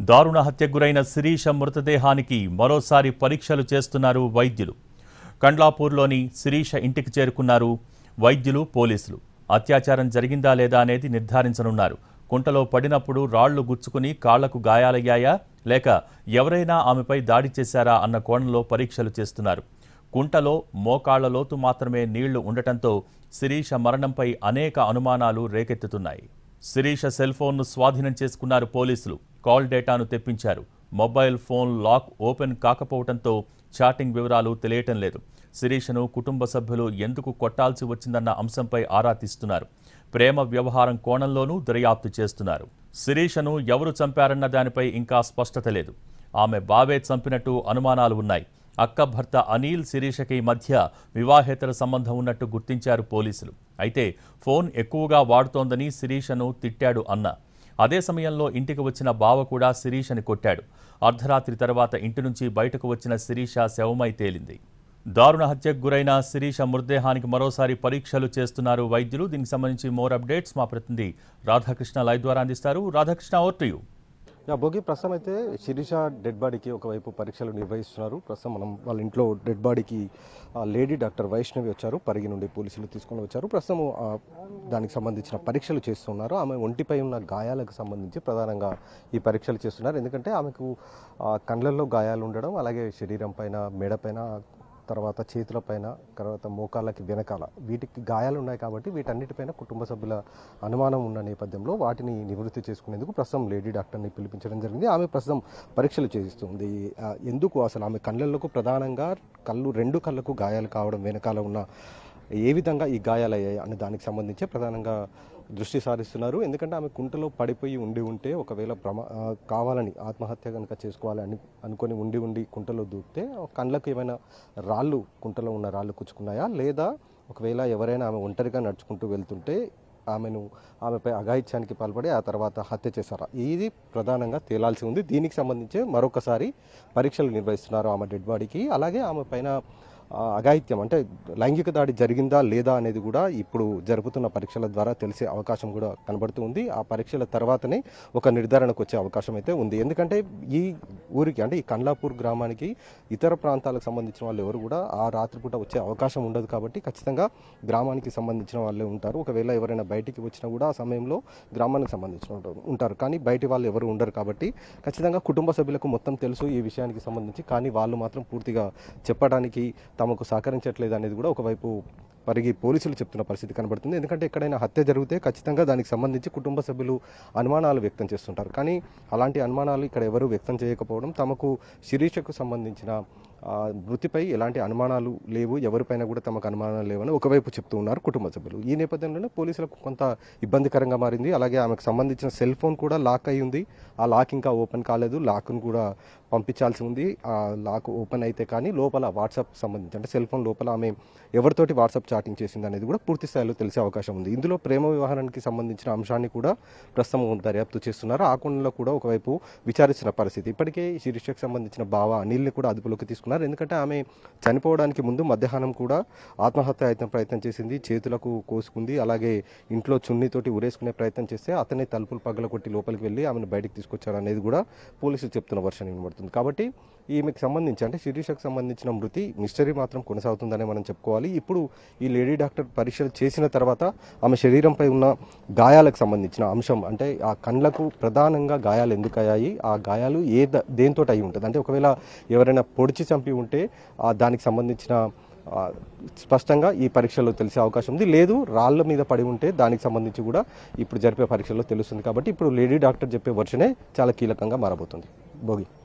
దారుణ హత్యకు గురైన శిరీష మృతదేహానికి మరోసారి పరీక్షలు చేస్తున్నారు వైద్యులు కండ్లాపూర్లోని శిరీష ఇంటికి చేరుకున్నారు వైద్యులు పోలీసులు అత్యాచారం జరిగిందా లేదా అనేది నిర్ధారించనున్నారు కుంటలో పడినప్పుడు రాళ్లు గుచ్చుకుని కాళ్లకు గాయాలయ్యాయా లేక ఎవరైనా ఆమెపై దాడి చేశారా అన్న కోణంలో పరీక్షలు చేస్తున్నారు కుంటలో మోకాళ్ల లోతు మాత్రమే నీళ్లు ఉండటంతో శిరీష మరణంపై అనేక అనుమానాలు రేకెత్తుతున్నాయి శిరీష సెల్ ఫోన్ను స్వాధీనం చేసుకున్నారు పోలీసులు కాల్ డేటాను తెప్పించారు మొబైల్ ఫోన్ లాక్ ఓపెన్ కాకపోవడంతో చాటింగ్ వివరాలు తెలియటం లేదు శిరీషను కుటుంబ సభ్యులు ఎందుకు కొట్టాల్సి వచ్చిందన్న అంశంపై ఆరా తీస్తున్నారు ప్రేమ వ్యవహారం కోణంలోనూ దర్యాప్తు చేస్తున్నారు శిరీషను ఎవరు చంపారన్న దానిపై ఇంకా స్పష్టత లేదు ఆమె బావే చంపినట్టు అనుమానాలు ఉన్నాయి అక్క భర్త అనిల్ శిరీషకి మధ్య వివాహేతర సంబంధం ఉన్నట్టు గుర్తించారు పోలీసులు అయితే ఫోన్ ఎక్కువగా వాడుతోందని శిరీషను తిట్టాడు అన్న అదే సమయంలో ఇంటికి వచ్చిన బావ కూడా శిరీషని కొట్టాడు అర్ధరాత్రి తర్వాత ఇంటి నుంచి బయటకు వచ్చిన శిరీష శవమై తేలింది దారుణ హత్యకు గురైన శిరీష మృతదేహానికి మరోసారి పరీక్షలు చేస్తున్నారు వైద్యులు దీనికి సంబంధించి మోర్ అప్డేట్స్ మా ప్రతినిధి రాధాకృష్ణ లైవ్ ద్వారా అందిస్తారు రాధాకృష్ణ ఓవర్ టు యూ యా భోగి ప్రస్తుతం అయితే శిరీష డెడ్ బాడీకి ఒకవైపు పరీక్షలు నిర్వహిస్తున్నారు ప్రస్తుతం మనం వాళ్ళ ఇంట్లో డెడ్ బాడీకి ఆ, లేడీ డాక్టర్ వైష్ణవి వచ్చారు పరిగి నుండి పోలీసులు తీసుకొని వచ్చారు ప్రస్తుతం ఆ, దానికి సంబంధించిన పరీక్షలు చేస్తున్నారు ఆమె ఒంటిపై ఉన్న గాయాలకు సంబంధించి ప్రధానంగా ఈ పరీక్షలు చేస్తున్నారు ఎందుకంటే ఆమెకు ఆ, కండ్లల్లో గాయాలు ఉండడం అలాగే శరీరం పైన మెడ పైన తర్వాత చేతులపైన తర్వాత మోకాళ్ళకి వెనకాల వీటికి గాయాలు ఉన్నాయి కాబట్టి వీటన్నిటిపైన కుటుంబ సభ్యుల అనుమానం ఉన్న నేపథ్యంలో వాటిని నివృత్తి చేసుకునేందుకు ప్రస్తుతం లేడీ డాక్టర్ని పిలిపించడం జరిగింది ఆమె ప్రస్తుతం పరీక్షలు చేయిస్తుంది ఆ, ఎందుకు అసలు ఆమె కళ్ళకు ప్రధానంగా కళ్ళు రెండు కళ్ళకు గాయాలు కావడం వెనకాల ఉన్న ఏ విధంగా ఈ గాయాలయ్యాయి అనే దానికి సంబంధించి ప్రధానంగా దృష్టి సారిస్తున్నారు ఎందుకంటే ఆమె కుంటలో పడిపోయి ఉండి ఉంటే ఒకవేళ ప్రమా ఆ, కావాలని ఆత్మహత్య కనుక చేసుకోవాలి అని అనుకొని ఉండి ఉండి కుంటలో దూకితే కళ్ళకు ఏమైనా రాళ్ళు కుంటలో ఉన్న రాళ్ళు కుచ్చుకున్నాయా లేదా ఒకవేళ ఎవరైనా ఆమె ఒంటరిగా నడుచుకుంటూ వెళ్తుంటే ఆమెను ఆమెపై అఘాయిత్యానికి పాల్పడి ఆ తర్వాత హత్య చేశారా ఇది ప్రధానంగా తేలాల్సి ఉంది దీనికి సంబంధించి మరొకసారి పరీక్షలు నిర్వహిస్తున్నారు ఆమె డెడ్ బాడీకి అలాగే ఆమె పైన ఆ, అఘాయిత్యం అంటే లైంగిక దాడి జరిగిందా లేదా అనేది కూడా ఇప్పుడు జరుపుతున్న పరీక్షల ద్వారా తెలిసే అవకాశం కూడా కనబడుతూ ఉంది ఆ పరీక్షల తర్వాతనే ఒక నిర్ధారణకు వచ్చే అవకాశం అయితే ఉంది ఎందుకంటే ఈ ఊరికి అంటే ఈ కండ్లాపూర్ గ్రామానికి ఇతర ప్రాంతాలకు సంబంధించిన వాళ్ళు ఎవరు కూడా ఆ రాత్రిపూట వచ్చే అవకాశం ఉండదు కాబట్టి ఖచ్చితంగా గ్రామానికి సంబంధించిన వాళ్ళే ఉంటారు ఒకవేళ ఎవరైనా బయటికి వచ్చినా కూడా ఆ సమయంలో గ్రామానికి సంబంధించిన ఉంటారు- ఉంటారు కానీ బయటి వాళ్ళు ఎవరు ఉండరు కాబట్టి ఖచ్చితంగా కుటుంబ సభ్యులకు మొత్తం తెలుసు ఈ విషయానికి సంబంధించి కానీ వాళ్ళు మాత్రం పూర్తిగా చెప్పడానికి తమకు సహకరించట్లేదు అనేది కూడా ఒకవైపు పరిగి పోలీసులు చెప్తున్న పరిస్థితి కనబడుతుంది ఎందుకంటే ఎక్కడైనా హత్య జరిగితే ఖచ్చితంగా దానికి సంబంధించి కుటుంబ సభ్యులు అనుమానాలు వ్యక్తం చేస్తుంటారు కానీ అలాంటి అనుమానాలు ఇక్కడ ఎవరు వ్యక్తం చేయకపోవడం తమకు శిరీషకు సంబంధించిన ఆ, మృతిపై ఎలాంటి అనుమానాలు లేవు ఎవరిపైన కూడా తమకు అనుమానాలు లేవని ఒకవైపు చెప్తూ ఉన్నారు కుటుంబ సభ్యులు ఈ నేపథ్యంలోనే పోలీసులకు కొంత ఇబ్బందికరంగా మారింది అలాగే ఆమెకు సంబంధించిన సెల్ ఫోన్ కూడా లాక్ అయి ఉంది ఆ లాక్ ఇంకా ఓపెన్ కాలేదు లాక్ను కూడా పంపించాల్సి ఉంది ఆ లాక్ ఓపెన్ అయితే కానీ లోపల వాట్సాప్ సంబంధించి అంటే సెల్ ఫోన్ లోపల ఆమె ఎవరితోటి వాట్సాప్ చాటింగ్ చేసింది అనేది కూడా పూర్తి స్థాయిలో తెలిసే అవకాశం ఉంది ఇందులో ప్రేమ వ్యవహారానికి సంబంధించిన అంశాన్ని కూడా ప్రస్తుతం దర్యాప్తు చేస్తున్నారు ఆ కోణంలో కూడా ఒకవైపు విచారిస్తున్న పరిస్థితి ఇప్పటికే శిరీషకు సంబంధించిన బావ అనిల్ని కూడా అదుపులోకి తీసుకున్నారు ఎందుకంటే ఆమె చనిపోవడానికి ముందు మధ్యాహ్నం కూడా ఆత్మహత్య అయితే ప్రయత్నం చేసింది చేతులకు కోసుకుంది అలాగే ఇంట్లో చున్నీతోటి ఉరేసుకునే ప్రయత్నం చేస్తే అతనే తలుపులు పగలగొట్టి లోపలికి వెళ్ళి ఆమెను బయటికి తీసుకొచ్చారు అనేది కూడా పోలీసులు చెప్తున్న వర్షన్ వినబడుతుంది కాబట్టి ఈమెకు సంబంధించి అంటే శిరీషకు సంబంధించిన మృతి మిస్టరీ మాత్రం కొనసాగుతుందనే మనం చెప్పుకోవాలి ఇప్పుడు ఈ లేడీ డాక్టర్ పరీక్షలు చేసిన తర్వాత ఆమె శరీరంపై ఉన్న గాయాలకు సంబంధించిన అంశం అంటే ఆ కండ్లకు ప్రధానంగా గాయాలు ఎందుకు అయ్యాయి ఆ గాయాలు ఏ ద- దేంతో అయి ఉంటుంది అంటే ఒకవేళ ఎవరైనా పొడిచి చంపి ఉంటే ఆ దానికి సంబంధించిన ఆ, స్పష్టంగా ఈ పరీక్షల్లో తెలిసే అవకాశం ఉంది లేదు రాళ్ళ మీద పడి ఉంటే దానికి సంబంధించి కూడా ఇప్పుడు జరిపే పరీక్షల్లో తెలుస్తుంది కాబట్టి ఇప్పుడు లేడీ డాక్టర్ చెప్పే వర్షనే చాలా కీలకంగా మారబోతుంది భోగి